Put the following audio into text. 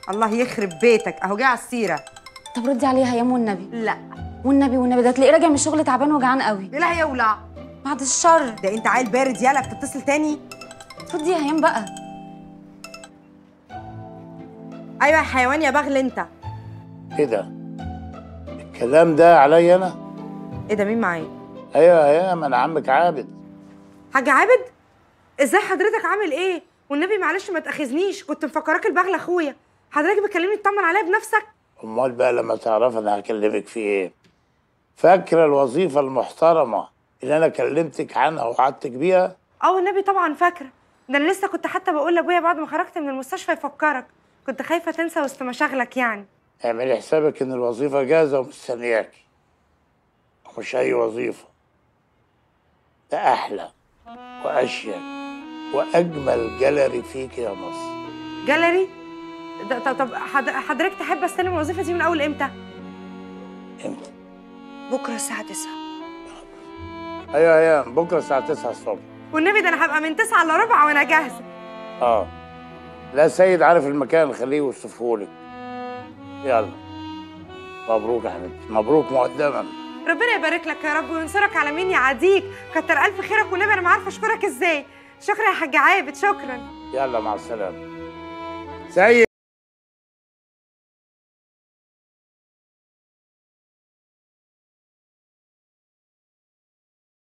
الله يخرب بيتك اهو جه على السيره طب ردي عليها يا ام والنبي لا والنبي والنبي ده تلاقيه راجع من الشغل تعبان وجعان قوي لا يا ولا بعد الشر ده انت عيل بارد يالا بتتصل تاني ردي يا هيام بقى ايوه يا حيوان يا بغل انت ايه ده الكلام ده عليا انا ايه ده مين معايا ايوه يا ما انا عمك عابد حاج عابد ازاي حضرتك عامل ايه والنبي معلش ما تاخذنيش كنت مفكراك البغل اخويا حضرتك بتكلمني تطمن عليا بنفسك امال بقى لما تعرف انا هكلمك في ايه فاكره الوظيفه المحترمه اللي انا كلمتك عنها ووعدتك بيها اه والنبي طبعا فاكره ده انا لسه كنت حتى بقول لابويا بعد ما خرجت من المستشفى يفكرك كنت خايفه تنسى وسط مشاغلك يعني اعملي حسابك ان الوظيفه جاهزه ومستنياكي مش اي وظيفه ده احلى واشيك واجمل جاليري فيك يا مصر جاليري ده طب طب حض- حضرتك تحب استلم الوظيفه دي من اول امتى امتى بكره الساعه 9 ايوه ايوه بكره الساعه 9 الصبح والنبي ده انا هبقى من 9 الا ربع وانا جاهزه اه لا سيد عارف المكان خليه يوصفهولك يلا مبروك يا حبيبتي مبروك مقدما ربنا يبارك لك يا رب وينصرك على مين يعاديك كتر الف خيرك والنبي انا ما عارفه اشكرك ازاي شكرا يا حاج عابد شكرا يلا مع السلامه سيد